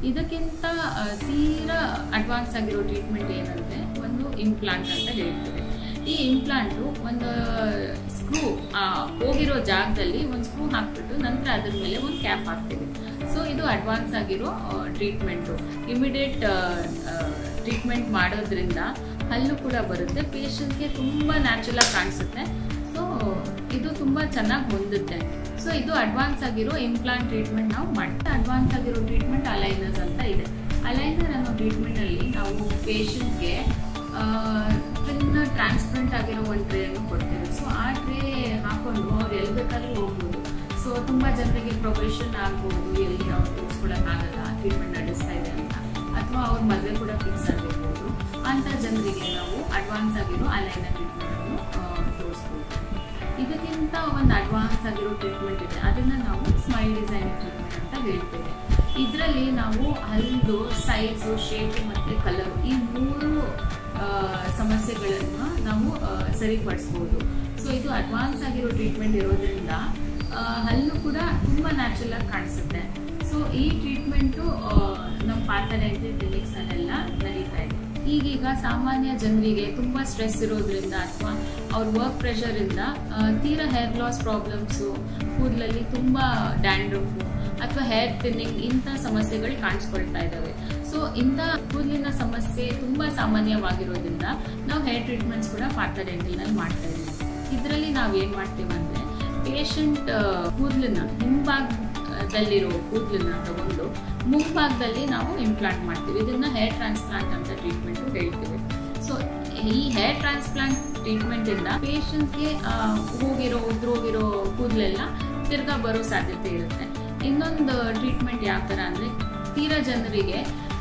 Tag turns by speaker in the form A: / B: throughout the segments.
A: ಇದಕ್ಕಿಂತ ಆ, ತೀರಾ ಅಡ್ವಾನ್ಸ್ ಆಗಿರೋ ಟ್ರೀಟ್ಮೆಂಟ್ ಏನಂದರೆ ಒಂದು ಇಂಪ್ಲಾಂಟ್ ಅಂತ ಹೇಳ್ತೀವಿ ಈ ಇಂಪ್ಲಾಂಟು ಒಂದು ಸ್ಕ್ರೂ ಹೋಗಿರೋ ಜಾಗದಲ್ಲಿ ಒಂದು ಸ್ಕ್ರೂ ಹಾಕ್ಬಿಟ್ಟು ನಂತರ ಅದ್ರ ಮೇಲೆ ಒಂದು ಕ್ಯಾಪ್ ಹಾಕ್ತೀವಿ ಸೊ ಇದು ಅಡ್ವಾನ್ಸ್ ಆಗಿರೋ ಟ್ರೀಟ್ಮೆಂಟು ಇಮಿಡಿಯೇಟ್ ಟ್ರೀಟ್ಮೆಂಟ್ ಮಾಡೋದ್ರಿಂದ ಹಲ್ಲು ಕೂಡ ಬರುತ್ತೆ ಪೇಷಂಟ್ಗೆ ತುಂಬ ನ್ಯಾಚುರಲ್ ಕಾಣಿಸುತ್ತೆ ಸೊ ಇದು ತುಂಬ ಚೆನ್ನಾಗಿ ಹೊಂದುತ್ತೆ ಸೊ ಇದು ಅಡ್ವಾನ್ಸ್ ಆಗಿರೋ ಇಂಪ್ಲಾಂಟ್ ಟ್ರೀಟ್ಮೆಂಟ್ ನಾವು ಮಾಡ್ತೀವಿ ಅಡ್ವಾನ್ಸ್ ಆಗಿರೋ ಟ್ರೀಟ್ಮೆಂಟ್ ಅಲೈನರ್ಸ್ ಅಂತ ಇದೆ ಅಲೈನರ್ ಅನ್ನೋ ಟ್ರೀಟ್ಮೆಂಟಲ್ಲಿ ನಾವು ಪೇಷಂಟ್ಗೆ ಪಿನ್ನ ಟ್ರಾನ್ಸ್ಪರೆಂಟ್ ಆಗಿರೋ ಒಂದು ಟ್ರೇಯನ್ನು ಕೊಡ್ತೇವೆ ಸೊ ಆ ಟ್ರೇ ಹಾಕೊಂಡು ಅವ್ರು ಎಲ್ಲಿ ಬೇಕಾದ್ರೂ ಹೋಗ್ಬೋದು ಸೊ ತುಂಬ ಜನರಿಗೆ ಪ್ರೊಫೆಷನ್ ಆಗ್ಬೋದು ಎಲ್ಲಿ ಅವ್ರು ತೋರಿಸ್ಕೊಳಕ್ಕಾಗಲ್ಲ ಟ್ರೀಟ್ಮೆಂಟ್ ನಡೆಸ್ತಾ ಇದೆ ಅಂತ ಅಥವಾ ಅವ್ರ ಮದುವೆ ಕೂಡ ಫಿಕ್ಸ್ ಆಗಿರ್ಬೋದು ಅಂಥ ಜನರಿಗೆ ನಾವು ಅಡ್ವಾನ್ಸ್ ಆಗಿರೋ ಅಲೈನರ್ ಟ್ರೀಟ್ಮೆಂಟನ್ನು ತೋರಿಸ್ಬೋದು ಇದಕ್ಕಿಂತ ಒಂದು ಅಡ್ವಾನ್ಸ್ ಆಗಿರೋ ಟ್ರೀಟ್ಮೆಂಟ್ ಇದೆ ಅದನ್ನು ನಾವು ಸ್ಮೈಲ್ ಡಿಸೈನಿಂಗ್ ಟ್ರೀಟ್ಮೆಂಟ್ ಅಂತ ಹೇಳ್ತೇವೆ ಇದರಲ್ಲಿ ನಾವು ಹಲ್ಲು ಸೈಜು ಶೇಪ್ ಮತ್ತು ಕಲರ್ ಈ ಮೂರು ಆ, ಸಮಸ್ಯೆಗಳನ್ನು ನಾವು ಆ, ಸರಿಪಡಿಸ್ಬೋದು ಸೊ ಇದು ಅಡ್ವಾನ್ಸ್ ಆಗಿರೋ ಟ್ರೀಟ್ಮೆಂಟ್ ಇರೋದ್ರಿಂದ ಆ, ಹಲ್ಲು ಕೂಡ ತುಂಬ ನ್ಯಾಚುರಲ್ ಆಗಿ ಕಾಣಿಸುತ್ತೆ ಸೊ ಈ ಟ್ರೀಟ್ಮೆಂಟು ನಮ್ಮ ಪಾರ್ಥರೆಂಟಿ ಕ್ಲಿನಿಕ್ಸ್ನಲ್ಲೆಲ್ಲ ನಡೀತಾ ಇದೆ ಈಗೀಗ ಸಾಮಾನ್ಯ ಜನರಿಗೆ ತುಂಬ ಸ್ಟ್ರೆಸ್ ಇರೋದ್ರಿಂದ ಅಥವಾ ಅವ್ರ ವರ್ಕ್ ಪ್ರೆಷರಿಂದ ತೀರಾ ಹೇರ್ ಲಾಸ್ ಪ್ರಾಬ್ಲಮ್ಸು ಕೂದಲಲ್ಲಿ ತುಂಬ ಡ್ಯಾಂಡ್ರಫು ಅಥವಾ ಹೇರ್ ಥಿನ್ನಿಂಗ್ ಇಂಥ ಸಮಸ್ಯೆಗಳು ಕಾಣಿಸ್ಕೊಳ್ತಾ ಇದ್ದಾವೆ ಸೊ ಇಂಥ ಕೂದಲಿನ ಸಮಸ್ಯೆ ತುಂಬ ಸಾಮಾನ್ಯವಾಗಿರೋದ್ರಿಂದ ನಾವು ಹೇರ್ ಟ್ರೀಟ್ಮೆಂಟ್ಸ್ ಕೂಡ ಪಾರ್ಥ ಡೆಂಟಲ್ನಲ್ಲಿ ಮಾಡ್ತಾ ಇದ್ದೀವಿ ಇದರಲ್ಲಿ ನಾವು ಏನು ಮಾಡ್ತೀವಿ ಅಂದರೆ ಪೇಷಂಟ್ ಕೂದಲನ್ನ ಹಿಂಭಾಗದಲ್ಲಿರೋ ಕೂದಲನ್ನ ತಗೊಂಡು ಮುಂಭಾಗದಲ್ಲಿ ನಾವು ಇಂಪ್ಲಾಂಟ್ ಮಾಡ್ತೀವಿ ಇದನ್ನ ಹೇರ್ ಟ್ರಾನ್ಸ್ಪ್ಲಾಂಟ್ ಅಂತ ಟ್ರೀಟ್ಮೆಂಟ್ ಹೇಳ್ತೀವಿ ಸೊ ಈ ಹೇರ್ ಟ್ರಾನ್ಸ್ಪ್ಲಾಂಟ್ ಟ್ರೀಟ್ಮೆಂಟ್ ಇಂದ ಪೇಷಂಟ್ಸ್ಗೆ ಹೋಗಿರೋ ಉದ್ರೋಗಿರೋ ಕೂದಲೆಲ್ಲ ತಿರ್ಗಾ ಬರೋ ಸಾಧ್ಯತೆ ಇರುತ್ತೆ ಇನ್ನೊಂದು ಟ್ರೀಟ್ಮೆಂಟ್ ಯಾವ ಥರ ಅಂದರೆ ತೀರಾ ಜನರಿಗೆ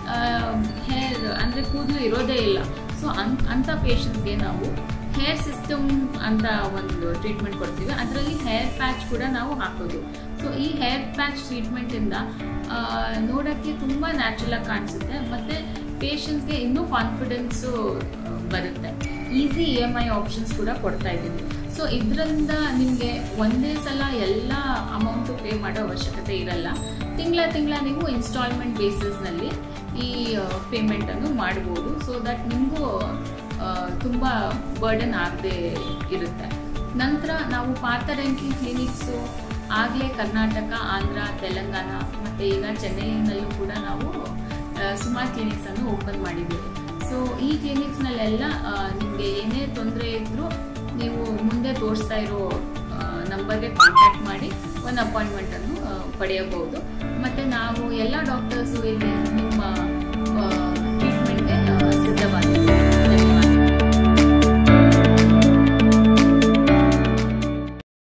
A: ಹೇರ್ ಅಂದರೆ ಕೂದಲು ಇರೋದೇ ಇಲ್ಲ ಸೊ ಅನ್ ಅಂಥ ಪೇಷಂಟ್ಸ್ಗೆ ನಾವು ಹೇರ್ ಸಿಸ್ಟಮ್ ಅಂತ ಒಂದು ಟ್ರೀಟ್ಮೆಂಟ್ ಕೊಡ್ತೀವಿ ಅದರಲ್ಲಿ ಹೇರ್ ಪ್ಯಾಚ್ ಕೂಡ ನಾವು ಹಾಕೋದು ಸೊ ಈ ಹೇರ್ ಪ್ಯಾಚ್ ಟ್ರೀಟ್ಮೆಂಟಿಂದ ನೋಡೋಕ್ಕೆ ತುಂಬ ನ್ಯಾಚುರಲ್ ಆಗಿ ಕಾಣಿಸುತ್ತೆ ಮತ್ತು ಪೇಷಂಟ್ಸ್ಗೆ ಇನ್ನೂ ಕಾನ್ಫಿಡೆನ್ಸು ಬರುತ್ತೆ easy E M I options ಕೂಡ ಕೊಡ್ತಾ ಇದ್ದೀವಿ ಸೊ ಇದರಿಂದ ನಿಮಗೆ ಒಂದೇ ಸಲ ಎಲ್ಲ ಅಮೌಂಟು ಪೇ ಮಾಡೋ ಅವಶ್ಯಕತೆ ಇರಲ್ಲ ತಿಂಗಳ ತಿಂಗಳ ನೀವು ಇನ್ಸ್ಟಾಲ್ಮೆಂಟ್ ಬೇಸಿಸ್ನಲ್ಲಿ ಈ ಪೇಮೆಂಟನ್ನು ಮಾಡ್ಬೋದು ಸೊ ದಟ್ ನಿಮಗೂ ತುಂಬ ಬರ್ಡನ್ ಆಗದೆ ಇರುತ್ತೆ ನಂತರ ನಾವು ಪಾರ್ಥರೆಂಟ್ಲಿ ಕ್ಲಿನಿಕ್ಸು ಆಗಲೇ ಕರ್ನಾಟಕ ಆಂಧ್ರ ತೆಲಂಗಾಣ ಮತ್ತು ಈಗ ಚೆನ್ನೈನಲ್ಲೂ ಕೂಡ ನಾವು ಸುಮಾರು ಕ್ಲಿನಿಕ್ಸನ್ನು ಓಪನ್ ಮಾಡಿದ್ದೀವಿ ಸೊ ಈ ಕ್ಲಿನಿಕ್ಸ್ನಲ್ಲೆಲ್ಲ ನಿಮಗೆ ಏನೇ ತೊಂದರೆ ಇದ್ದರೂ ನೀವು ಮುಂದೆ ತೋರಿಸ್ತಾ ಇರೋ ನಂಬರ್ಗೆ ಕಾಂಟ್ಯಾಕ್ಟ್ ಮಾಡಿ ಒಂದು ಅಪಾಯಿಂಟ್ಮೆಂಟನ್ನು ಪಡೆಯಬಹುದು ಮತ್ತು ನಾವು ಎಲ್ಲ ಡಾಕ್ಟರ್ಸು ಇಲ್ಲಿ